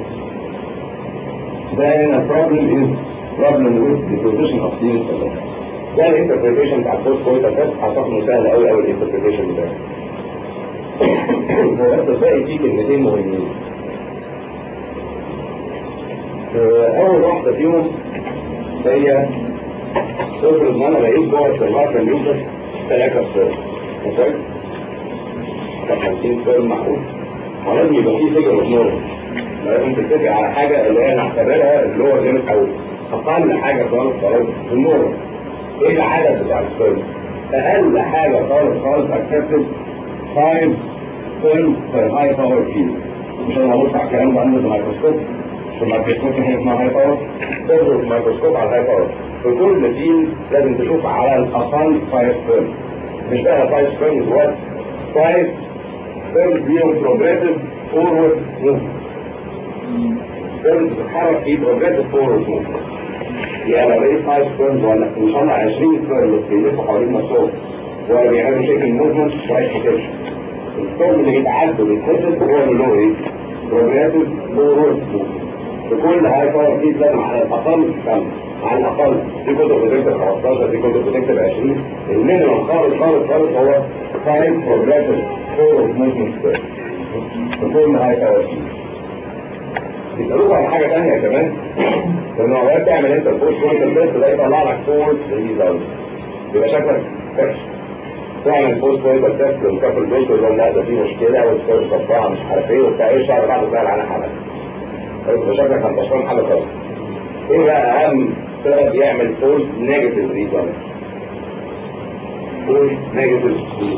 ده هنا problem is problem with the position of semen في الرجال ده الانتربريتيشن بتاع البوست كويتا ده اعتقد انه سهل قوي قوي الانتربريتيشن بتاعه هو بس باقي فيه كلمتين مهمين اول واحده فيهم هي تفرض ان انا لقيت جوه السيرفايكال اليوتس ثلاثه سبيرم اوكي طب 50 سبيرم معقول ما لازم يبقى فيه فيجر اوف نورمال لازم تتفق على حاجه اللي هي نعتبرها اللي هو ليميت او اقل حاجه خالص خالص في النورمال ايه العدد بتاع السبيرمز اقل حاجه خالص خالص اكسبتد 5 سبيرمز بير هاي باور فيلد مش انا ببص على الكلام ده اندر الميكروسكوب في الميكروسكوب في حاجه اسمها هاي باور تنظر في الميكروسكوب على الهاي باور في كل فيلد لازم تشوف على الاقل 5 سبيرمز مش بقى 5 سبيرمز بس 5 سبيرمز ليهم بروجريسيف فورورد موفمنت سبيرمز بتتحرك في بروجريسيف فورورد موفمنت يعني لو لقيت 5 سبيرمز ولا ان شاء الله 20 سبيرم بس بيلفوا حوالين نفسهم ولا بيعملوا شيكل موفمنت رايت بوتنشال السبيرم اللي بيتعدوا بيتكسر هو اللي له ايه؟ بروجريسيف فورورد موفمنت في كل هاي باور فيد لازم على الاقل خمسه على الاقل دي كنت بروتكتيف 15 دي كنت بروتكتيف 20 المينيمم خالص خالص خالص هو 5 بروجريسيف فورورد موفمنت سبيرم في كل هاي باور فيد يسألوك على حاجة تانية كمان لما اوقات تعمل انت البوست كوينتال تيست ده يطلع لك فورس ريزلت يبقى شكلك فاكش تعمل بوست كوينتال تيست للكابل دول تقول لهم لا ده في مشكلة والسكور صفاها مش عارف ايه وبتاع ايه الشهر بعده تلاقي العينة حالة بس يبقى شكلك انت مش فاهم حاجة خالص ايه بقى اهم سبب يعمل فورس نيجاتيف ريزلت فورس نيجاتيف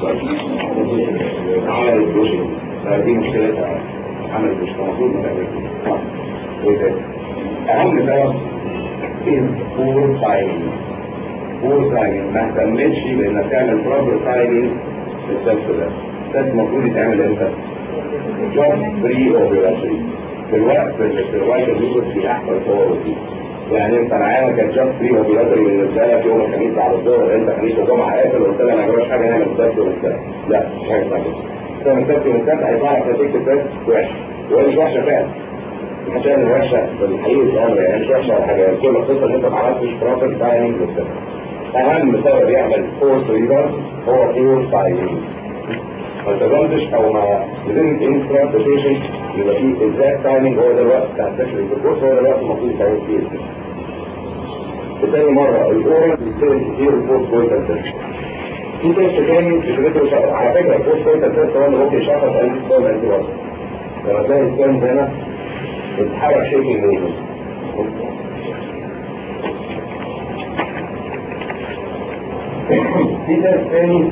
ريزلت عمل البوشنج دي مشكلتها عمل مش المفروض ما تعملش اهم سبب is poor timing poor timing ما اهتمتش بانك تعمل proper timing في التست ده التست المفروض يتعمل امتى؟ just pre ovulatory في الوقت اللي السيرفايكال بيوصل في احسن صوره فيه يعني انت معانا كانت جاست بري اوبيلاتري بالنسبه لك يوم الخميس بعد الظهر انت خميس وجمعه قافل وقلت لها ما جراش حاجه نعمل تست ونستنى لا مش حاجه اسمها كده تعمل تست ونستنى هيطلع لك نتيجه التست وحش وهي مش وحشه فعلا مش يعني وحشه بالحقيقه الامر يعني مش وحشه ولا حاجه كل القصه ان انت ما عملتش بروبر تايمنج للتست اهم سبب يعمل فورس ريزر هو بور تايمنج ما التزمتش او ما بدنت انستراتيشن يبقى في exact تايمنج هو ده الوقت بتاع السكشن الكورس هو ده الوقت المفروض يتعمل فيه السكشن وتاني مرة الأورال بيصير كتير الفورس كويتال تيست في تيست تاني فكرته شغل على فكرة الفورس كويتال تيست هو اللي ممكن يشخص أي سبيرم أنتي بودي لما تلاقي السبيرم هنا بتتحرك شيكينج موفمنت في تيست تاني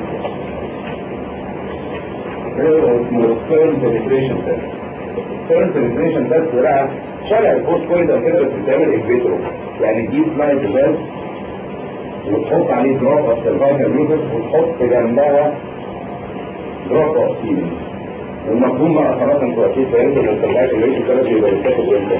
اسمه سبيرم بنتريشن تيست سبيرم بنتريشن تيست بقى شبه الفورس كويتال كده بس بتعمل انفيترو يعني تجيب سلايد جهاز وتحط عليه دروب اوف سيرفايكال ميوكس وتحط جنبها دروب اوف سيمن والمفهوم بقى خلاص انتوا اكيد فهمتوا ان السيرفايكال ميوكس ده بيبقى بيتاخد امتى؟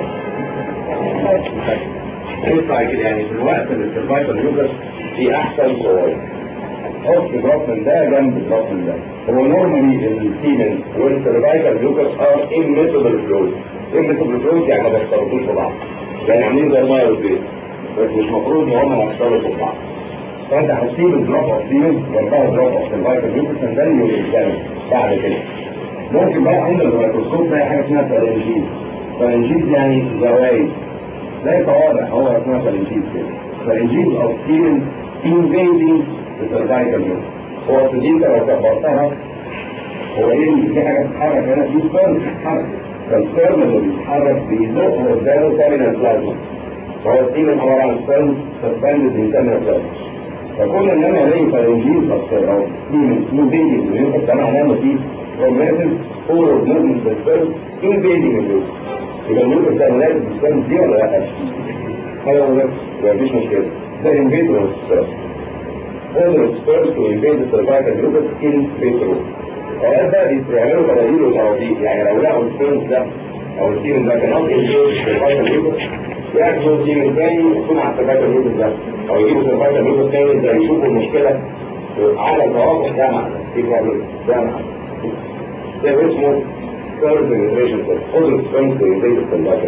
ايه سايكل يعني في الوقت اللي السيرفايكال ميوكس في احسن صور حط دروب من ده جنب دروب من ده هو نورمالي السيمن والسيرفايكال ميوكس ار اميسبل فلويد اميسبل فلويد يعني ما بيختلطوش في بعض يعني عاملين زي الميه والزيت بس مش مفروض ان هم يختلطوا ببعض فانت هتسيب الدروب اوف سيمن جنبها دروب اوف سيرفايكال ميوكس ده يتجمع بعد كده ممكن بقى عند الميكروسكوب تلاقي حاجه اسمها فالنجيز فالنجيز يعني زوايد زي صوابع هو اسمها فالنجيز كده فالنجيز اوف سيمن invading the cervical mucus هو اصل دي انت لو كبرتها هو ايه في حاجه بتتحرك هنا في سبيرمز بتتحرك فالسبيرم اللي بيتحرك بيزق قدامه تامينال بلازما فهو السيمن عباره عن سبيرمز سسبندد من تامينال بلازما فكل ان انا الاقي فالنجيز او سيمن invading الميوكس ده معناه انه في progressive forward movement للسبيرمز invading الميوكس يبقى الميوكس ده مناسب للسبيرمز دي ولا لا؟ هذا هو مناسب يبقى مفيش مشكله ده invader of sperm order of sperm to invade the cervical mucus in vitro اوقات بقى بيعملوا تباديل وتوافيق يعني لو لقوا السبيرمز ده او السيمن ده كان انجيج في الفايتال ليبس ياخدوا سيمن تاني ويكون على السيرفايتال ليبس ده او يجيبوا سيرفايتال ليبس تاني ده يشوفوا المشكله على التوافق ده معنى في بروبلم ده معنى ده اسمه سبيرم بنتريشن تيست قدرة سبيرم تنزيل السيرفايتال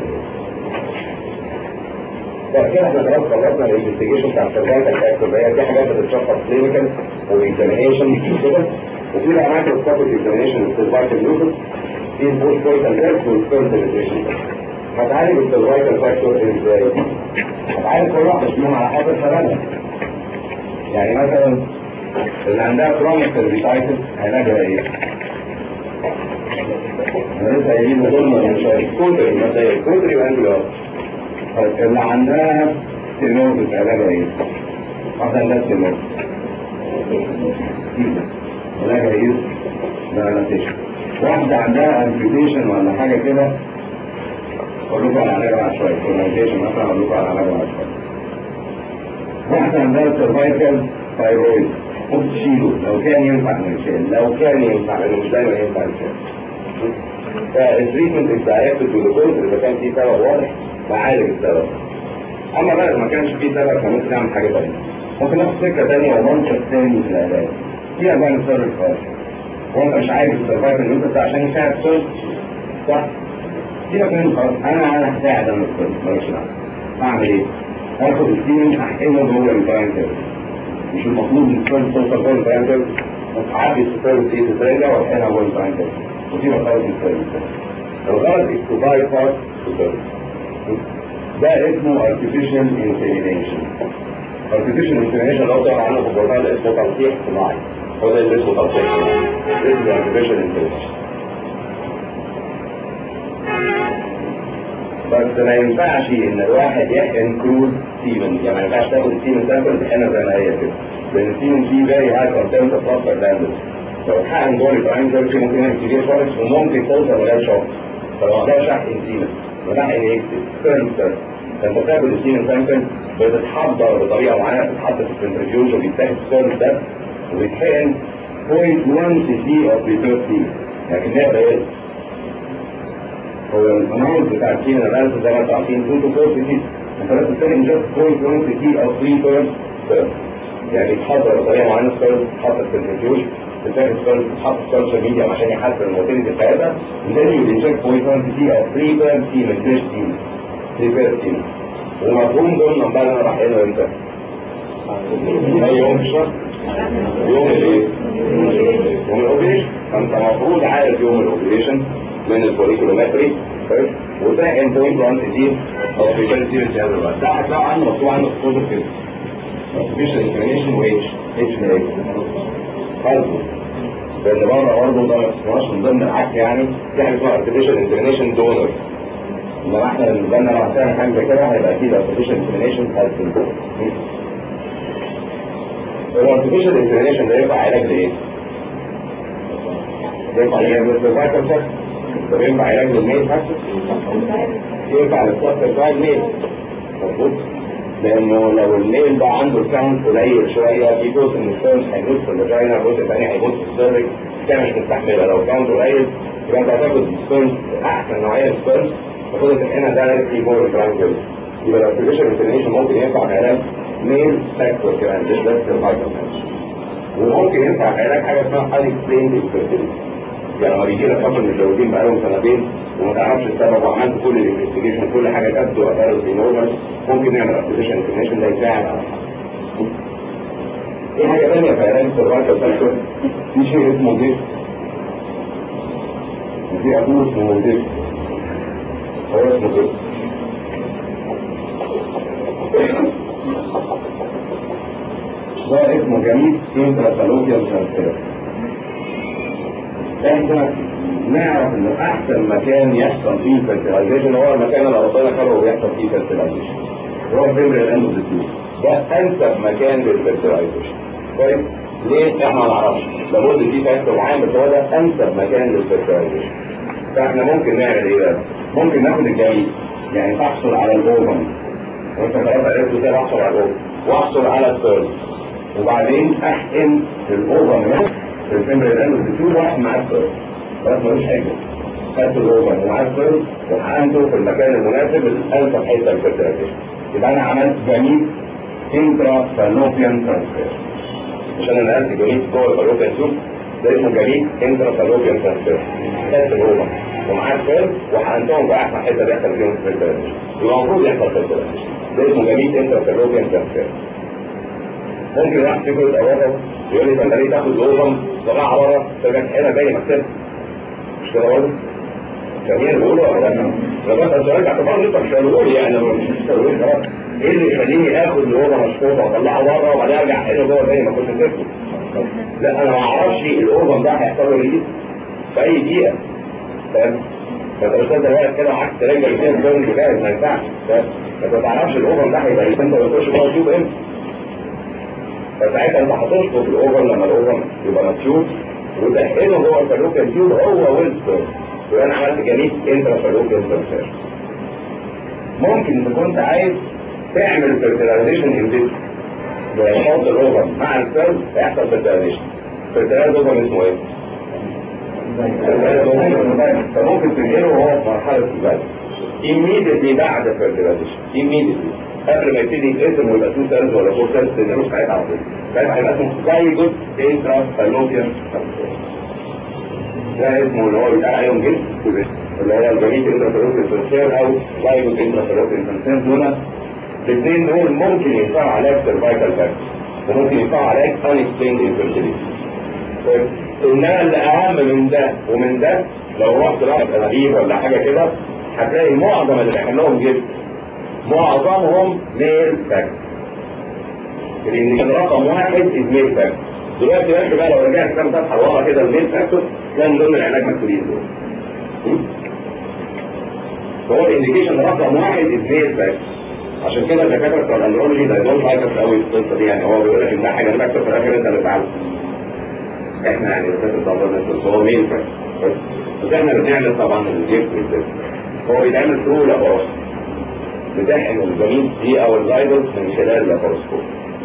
طيب كده احنا خلاص خلصنا الانفستيجيشن بتاع السيرفايتال فاكتور هي في حاجات بتتشخص كلينيكال واكزامينيشن كده وفي بقى مايكروسكوبيك اكزامينيشن للسيرفايتال لوكس في البوست بوينتال تيست والسبيرم بنتريشن تيست هتعالج السيرفايتال فاكتور ازاي؟ هتعالج كل واحد فيهم على حسب سببها يعني مثلا اللي عندها كرونيك سيرفيتايتس علاجها ايه؟ احنا لسه قايلين ظلم مش كوتري مبدئيا كوتري وانتي طيب اللي عندها ستينوزس علاجها ايه؟ واحدة عندها ستينوزس علاجها ايه؟ دايلاتيشن واحدة عندها امبيوتيشن ولا حاجة كده اقول لكم على علاجها بعد شوية كولونيزيشن مثلا اقول لكم على علاجها بعد شوية واحدة عندها سيرفايكال ثايرويد ممكن تشيله لو كان ينفع نشيل لو كان ينفع لانه مش دايما ينفع نشيل فالتريتمنت از دايركتد تو ذا كوز اذا كان في سبب واضح بعالج السبب اما بقى ما كانش في سبب فممكن نعمل حاجه ثانيه ممكن ناخد سكه ثانيه ومنطق ثاني في العلاج سيبك بقى من السيرفس خالص وانت مش عايز السرفايف ان انت عشان يساعد السيرفس صح سيبك منه خالص انا انا هساعد انا السيرفس مالكش دعوه اعمل ايه؟ هاخد السيمن احقنه جوه الباينتر مش المطلوب من السيرفس توصل جوه الباينتر وتعدي السيرفس دي تسرقها واحقنها جوه الباينتر وسيبك خالص من السيرفس الغرض is to bypass the service. ده اسمه artificial insemination. artificial insemination لو طبعا عنه في البرنامج اسمه تلقيح صناعي. هو ده اللي اسمه تلقيح صناعي. This is artificial insemination. بس ما ينفعش ان الواحد يحقن كرود سيمن يعني ما ينفعش تاخد السيمن سامبل تحقنها زي ما هي كده لان السيمن فيه فيري هاي كونتنت اوف بروستاجلاندز لو اتحقن جوه البرايم دلوقتي ممكن يعمل سيفير فوركس وممكن توصل لغايه شوك فما اقدرش احقن سيمن ولا احقن اكستد سبيرم سيلز فانت بتاخد السيمن سامبل بتتحضر بطريقه معينه بتتحط في السنترفيوج وبيتاخد سبيرم بس وبيتحقن 0.1 سي سي اوف ريتيرد سيمن يعني كميه قليله هو الاماونت بتاع السيمن اناليسيس زي ما انتم عارفين 2 تو 4 سي سي انت بس بتاخد جاست 0.1 سي سي اوف ريتيرد سبيرم يعني بيتحضر بطريقه معينه سبيرم بتتحط في السنترفيوج بتاخد سبيرم بتتحط في سوشيال ميديا عشان يحسن الموتيليتي بتاعتها then you inject 0.1 سي او 3 بير سيمن فيش سيمن 3 بير سيمن ومفهوم ضمن بقى انا بحقنه امتى؟ اي يوم في الشهر؟ يوم الايه؟ يوم الاوبريشن فانت المفروض عارف يوم الاوبريشن من الفوليكولومتري كويس وتحقن 0.1 سي او 3 بير سيمن في هذا الوقت ده هتلاقوا عنه مكتوب عنه في الكتب كده artificial insemination و H H من ايه؟ مظبوط لان بره برضه ده ما بتسمعش من ضمن العك يعني في حاجه اسمها artificial insemination donor انما احنا بالنسبه لنا لو هتعمل حاجه زي كده هيبقى اكيد artificial insemination husband الارتفيشال انسيمينيشن ده ينفع علاج لايه؟ ينفع علاج للسيرفايكال فاكتور طب ينفع علاج للميل فاكتور؟ ينفع للسكر بتاع الميل مظبوط؟ لانه لو الميل ده عنده الكاونت قليل شويه في جزء من السيرفس هيموت في الفاجينا جزء ثاني هيموت في السيرفكس كده مش مستحمله لو الكاونت قليل يبقى انت هتاخد سبيرمز احسن نوعيه سبيرمز تاخدها تحقنها دايركتلي جوه الترانكل يبقى الارتفيشال انسيمينيشن ممكن ينفع علاج ميل فاكتور كمان مش بس الفايتال وممكن ينفع علاج حاجه اسمها unexplained infertility يعني لما بيجي لك كابل متجوزين بقالهم سنتين وما تعرفش السبب وعملت كل الانفستيجيشن كل حاجه تبدو ابارنتلي نورمال ممكن نعمل ارتفيشال انسيميشن ده يساعد على في حاجه ثانيه في علاج السيرفايكال فاكتور في شيء اسمه ديفت وفي ابوه اسمه ديفت هو اسمه ديفت ده اسمه جميل انترافالوبيال ترانسفير احنا نعرف انه احسن مكان يحصل فيه الفيرتلايزيشن هو المكان اللي ربنا خلقه بيحصل فيه فيرتلايزيشن هو الفيبر الاند اوف ده انسب مكان للفيرتلايزيشن كويس ليه احنا ما نعرفش لابد فيه فاكتور معين بس هو ده انسب مكان للفيرتلايزيشن فاحنا ممكن نعمل ايه بقى؟ ممكن ناخد الجميل يعني تحصل على الاوفن وانت خلاص عرفت ازاي احصل على الاوفن واحصل على الثيرد وبعدين احقن الاوفن في الفيمر الاند بتشوف واحد معاه سبيرز بس ملوش حاجه خدت الاوفر ومعاه سبيرز وحقنته في المكان المناسب الانسب حته للفيرتيلايزيشن يبقى انا عملت جميل انترا فالوبيان ترانسفير مش انا نقلت جميل جوه الفالوبيان تيوب ده اسمه جميل انترا فالوبيان ترانسفير خدت الاوفر ومعاه سبيرز وحقنتهم في احسن حته بيحصل فيهم الفيرتيلايزيشن يبقى المفروض يحصل فيرتيلايزيشن ده اسمه جميل انترا فالوبيان ترانسفير ممكن واحد فيكم يسأل وطن يقول لي انت ليه تاخد الاوفم طلعها بره ترجع هنا زي ما كسبت مش كده برضه؟ جميل بيقولوا ولا لا؟ انا بسأل سؤال باعتبار انت مش هتقول يعني انا مش هتقول خلاص ايه اللي يخليني اخد الاوفم مشفوطه واطلعها بره وبعدين ارجع هنا جوه زي ما كنت سبته؟ لا انا ما اعرفش الاوفم ده هيحصل له ريليز في اي دقيقه فاهم؟ فانت مش تقدر واقف كده وعكس رجلك الاثنين الفيلم جاهز ما ينفعش فاهم؟ انت ما تعرفش الاوفم ده هيبقى انت بتخش جوه التيوب امتى؟ فساعتها انت هتشفط الاوفر لما الاوفر يبقى مكيوب وتحقنه جوه الفالوكيان تيوب هو ويلسبيرز يبقى انا عملت جميل انترا فالوكيان ترانسفير ممكن اذا كنت عايز تعمل فيرتيلايزيشن ان فيترو بتحط الاوفر مع السبيرز هيحصل فيرتيلايزيشن فيرتيلايز اوفر اسمه ايه؟ فممكن تنقله وهو في مرحله البلد immediately بعد الفيرتيلايزيشن immediately قبل ما يبتدي يتقسم ويبقى تو سيلز ولا فور سيلز تنقله ساعتها على طول ساعتها هيبقى اسمه زايجوت انترا فالوبيان ده اسمه اللي هو بيتقال عليهم جلد اللي هو الجميل انترا فالوبيان ترانسفير او زايجوت انترا فالوبيان ترانسفير دول الاثنين دول ممكن ينفعوا علاج سيرفايكال فاكتور وممكن ينفعوا علاج unexplained infertility انما اللي اهم من ده ومن ده لو رحت رحت انابيب ولا حاجه كده هتلاقي معظم اللي بيحلهم جلد معظمهم ميل فاكتور لان كان رقم واحد از ميل فاكتور دلوقتي بس بقى لو رجعت كام صفحه ورا كده الميل فاكتور تلاقي من ضمن العلاج مكتوبين دول فهو الانديكيشن رقم واحد از ميل فاكتور عشان كده الدكاتره بتوع الاندرولوجي ده دول لايك قوي في القصه دي يعني هو بيقول لك ان ده حاجه فاكتور في الاخر انت اللي تعالج احنا يعني الدكاتره بتوع الناس هو ميل فاكتور بس احنا اللي بنعمل طبعا الجيب هو بيتعمل ثرو لاباروسكوب بتحقن الجميل دي او الزايدوس من خلال اللاباروسكوب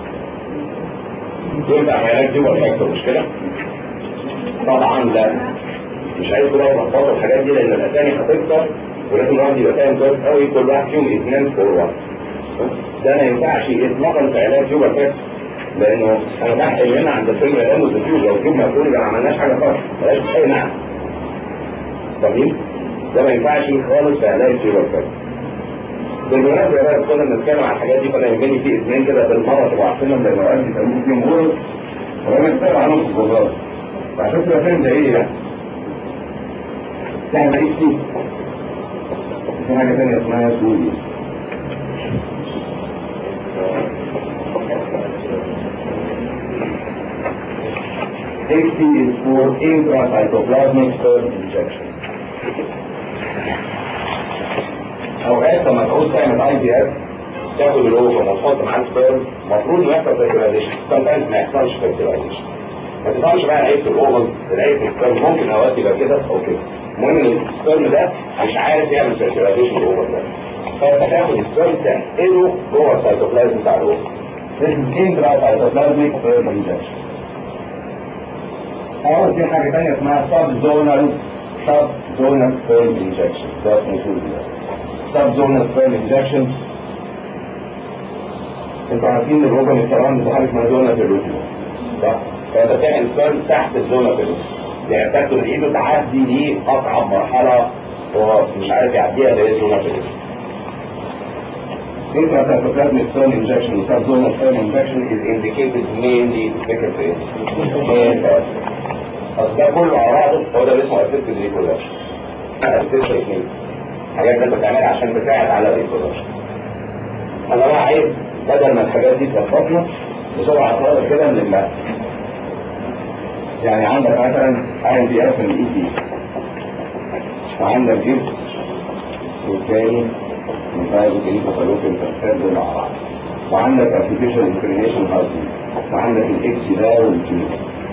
ينفع علاج دي فاكتور مش كده؟ طبعا لا مش عايز كلها تلخبطوا الحاجات دي لان الاسامي هتكتر ولازم الواحد يبقى فاهم كويس قوي كل واحد فيهم از مينت فور وات ده ما ينفعش اطلاقا في علاج تيوب فاكتور لانه انا بحقن هنا عند الفيلم الان والتيوب لو التيوب مقفول يبقى ما عملناش حاجه خالص ملاش اي معنى فاهمين؟ ده ما ينفعش خالص في علاج تيوب فاكتور بالمناسبة يا ريس كنا بنتكلم عن الحاجات دي فانا يهمني في اسمين كده بالمرة تبقوا عارفينهم لان اوقات بيسموهم فيهم غرز وانا بنتكلم عنهم في الجمهور فعشان تبقى فاهم ده ايه يعني يعني ايه فيه في حاجة تانية اسمها سوري XT is for intracytoplasmic sperm injection. اوقات لما تعوز تعمل اي بي اس تاخد الاوفر وتحط معاه سبيرم المفروض يحصل فيرتيلايزيشن sometimes ما يحصلش فيرتيلايزيشن ما تفهمش بقى عيب في الاوفر العيب في السبيرم ممكن اوقات يبقى كده او كده المهم ان السبيرم ده مش عارف يعمل فيرتيلايزيشن الاوفر ده فانت تاخد السبيرم تحقنه جوه السيتوبلازم بتاع الاوفر This is intracytoplasmic sperm injection. أول في حاجة تانية اسمها subzonal subzonal sperm injection ده اسمه سوري subzonal sperm injection انتوا عارفين الروبا السرطان ده حاجه اسمها زونا فيروسي صح؟ فانت بتعمل سبرم تحت الزونا فيروسي يعني بتاخد من ايده تعدي دي اصعب مرحله هو مش عارف يعديها اللي هي زونا فيروسي Intracytoplasmic sperm injection و subzonal sperm injection is indicated mainly فكرة ايه؟ اصل ده كله على بعضه هو ده اللي اسمه assisted reproduction. assisted techniques. حاجات انت بتعملها عشان تساعد على الريبرودكشن. انا بقى عايز بدل ما الحاجات دي تلخبطنا بسرعه صغيره كده من الماء. يعني عندك مثلا اي بي اف من الاي تي وعندك جيب والتاني مثال جديد وفالوكين تنسير دول مع بعض وعندك ارتفيشال انكرينيشن هارتي وعندك الاكس ده والتي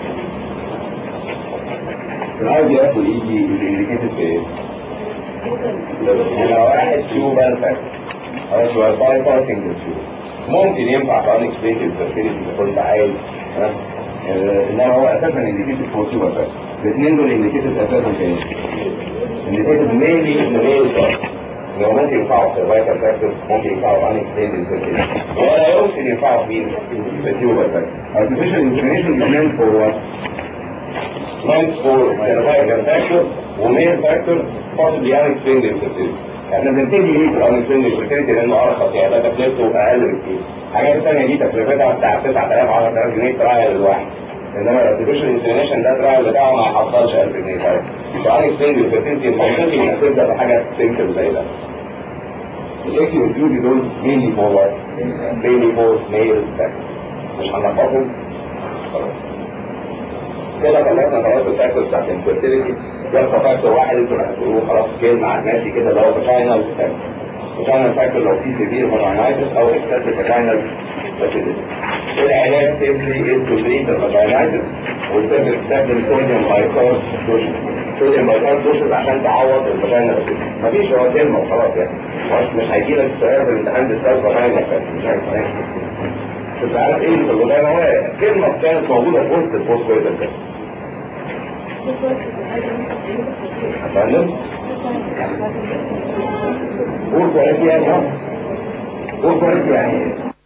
الاي بي اف والاي تي از انديكيتد في ايه؟ لو واحد تيوبال فاكتور او سؤال باي باسنج تيوب ممكن ينفع في انكسبيتد فيرتيليتي اذا كنت عايز ها آه، انما هو اساسا انديكيتد فور تيوبر فاكتور الاثنين دول انديكيتد اساسا في ايه؟ انديكيتد مينلي ان ميل لو ممكن ينفعوا سيرفايكال فاكتور ممكن ينفعوا ان اكستند انفيرتيليتي ولا يمكن ينفعوا في في تيوبر فاكتور artificial insemination is meant for what? meant for cervical factor وميل فاكتور possibly unexplained infertility احنا بنبتدي ليه في unexplained infertility لانه ارخص يعني ده تكلفته اقل بكتير الحاجات الثانيه دي تكلفتها بتاع 9000 10000 جنيه ترايل الواحد انما الارتفيشال انسيمينيشن ده الترايل بتاعه ما يحصلش 1000 جنيه طيب فانكسبلايند انفيرتيليتي المنطقي انك تبدا بحاجه سيمبل زي ده الاكسي والسيودي دول مينلي فور وات؟ مينلي فور ميل فاكتور مش هنلخبطهم خلاص كده خلصنا خلاص الفاكتور بتاعت الانفيرتيليتي يبقى فاكتور واحد انتوا هتقولوه خلاص كلمه على ماشي كده اللي هو فاجينال فاكتور فاجينال فاكتور لو في سيفير فاجينايتس او اكسسيف فاجينال فاسيلتي العلاج سيمبلي از تو تريت الفاجينايتس وتستخدم صوديوم بايكارب دوشز صوديوم بايكارب دوشز عشان تعوض الفاجينال فاسيلتي مفيش هو كلمه وخلاص يعني مش مش هيجي لك السؤال في الامتحان ديسكاس فاجينال فاسيلتي مش عارف انت عارف ايه اللي في الفاجينا هو كلمه كانت موجوده في وسط البوست كويتال كده فاهم؟ قول كويس يعني اه قول كويس يعني